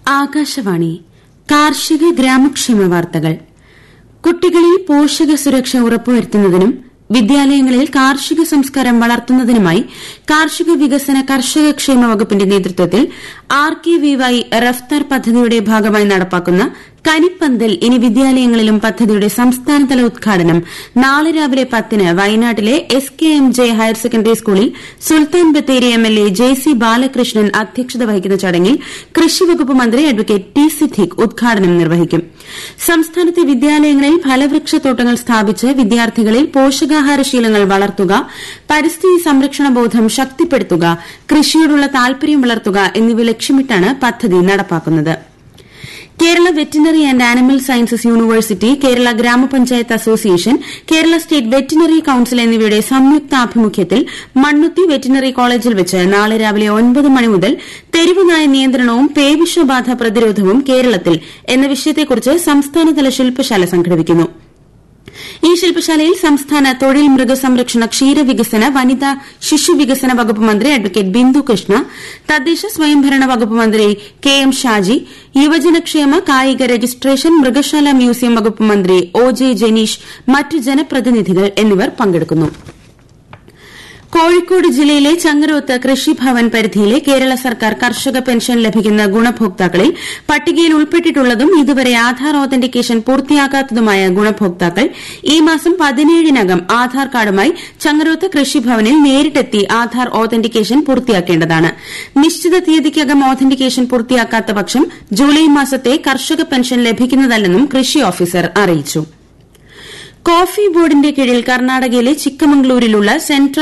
ആകാശവാണി കാർഷിക ഗ്രാമക്ഷേമ വാർത്തകൾ കുട്ടികളിൽ പോഷക സുരക്ഷ ഉറപ്പുവരുത്തുന്നതിനും വിദ്യാലയങ്ങളിൽ കാർഷിക സംസ്കാരം വളർത്തുന്നതിനുമായി കാർഷിക വികസന കർഷക ക്ഷേമ വകുപ്പിന്റെ നേതൃത്വത്തിൽ R K V Y Raftaar പദ്ധതിയുടെ ഭാഗമായി നടപ്പാക്കുന്ന കനിപ്പന്തൽ ഇനി വിദ്യാലയങ്ങളിലും പദ്ധതിയുടെ സംസ്ഥാനതല ഉദ്ഘാടനം നാളെ രാവിലെ പത്തിന് വയനാട്ടിലെ S K M J higher secondary സ്കൂളിൽ Sultan Bathery M L A J C Balakrishnan അധ്യക്ഷത വഹിക്കുന്ന ചടങ്ങിൽ കൃഷിവകുപ്പ് മന്ത്രി അഡ്വക്കേറ്റ് ടി സിദ്ദിഖ് ഉദ്ഘാടനം നിർവഹിക്കും സംസ്ഥാനത്തെ വിദ്യാലയങ്ങളിൽ ഫലവൃക്ഷത്തോട്ടങ്ങൾ സ്ഥാപിച്ച് വിദ്യാർത്ഥികളിൽ പോഷകാഹാര ശീലങ്ങൾ വളർത്തുക പരിസ്ഥിതി സംരക്ഷണ ബോധം ശക്തിപ്പെടുത്തുക കൃഷിയോടുള്ള താൽപര്യം വളർത്തുക എന്നിവ ലക്ഷ്യമിട്ടാണ് പദ്ധതി നടപ്പാക്കുന്നത് Kerala veterinary and animal sciences university Kerala Gramapanchayat association Kerala state veterinary council എന്നിവയുടെ സംയുക്താഭിമുഖ്യത്തിൽ മണ്ണുത്തി വെറ്റിനറി കോളേജിൽ വെച്ച് നാളെ രാവിലെ ഒൻപത് മണി മുതൽ തെരുവുനായ നിയന്ത്രണവും പേവിഷബാധ പ്രതിരോധവും കേരളത്തിൽ എന്ന വിഷയത്തെക്കുറിച്ച് സംസ്ഥാനതല ശില്പശാല സംഘടിപ്പിക്കുന്നു ഈ ശില്പശാലയിൽ സംസ്ഥാന തൊഴിൽ മൃഗസംരക്ഷണ ക്ഷീരവികസന വനിതാ ശിശുവികസന വകുപ്പ് മന്ത്രി അഡ്വക്കേറ്റ് ബിന്ദു കൃഷ്ണ തദ്ദേശ സ്വയംഭരണ വകുപ്പ് മന്ത്രി കെ എം ഷാജി യുവജനക്ഷേമ കായിക രജിസ്ട്രേഷൻ മൃഗശാല മ്യൂസിയം വകുപ്പ് മന്ത്രി ഒ ജെ ജനീഷ് മറ്റ് ജനപ്രതിനിധികൾ എന്നിവർ പങ്കെടുക്കുന്നു കോഴിക്കോട് ജില്ലയിലെ ചങ്ങരോത്ത് കൃഷിഭവൻ പരിധിയിലെ കേരള സർക്കാർ കർഷക പെൻഷൻ ലഭിക്കുന്ന ഗുണഭോക്താക്കളിൽ പട്ടികയിൽ ഉൾപ്പെട്ടിട്ടുള്ളതും ഇതുവരെ ആധാർ ഓതന്റിക്കേഷൻ പൂർത്തിയാക്കാത്തതുമായ ഗുണഭോക്താക്കൾ ഈ മാസം പതിനേഴിനകം ആധാർ കാർഡുമായി ചങ്ങരോത്ത് കൃഷിഭവനിൽ നേരിട്ടെത്തി ആധാർ ഓതന്റിക്കേഷൻ പൂർത്തിയാക്കേണ്ടതാണ് നിശ്ചിത തീയതിക്കകം ഓതന്റിക്കേഷൻ പൂർത്തിയാക്കാത്ത പക്ഷം ജൂലൈ മാസത്തെ കർഷക പെൻഷൻ ലഭിക്കുന്നതല്ലെന്നും കൃഷി ഓഫീസർ അറിയിച്ചു കോഫി ബോർഡിന്റെ കീഴിൽ കർണാടകയിലെ ചിക്കമംഗളൂരിലുള്ള സെൻട്രൽ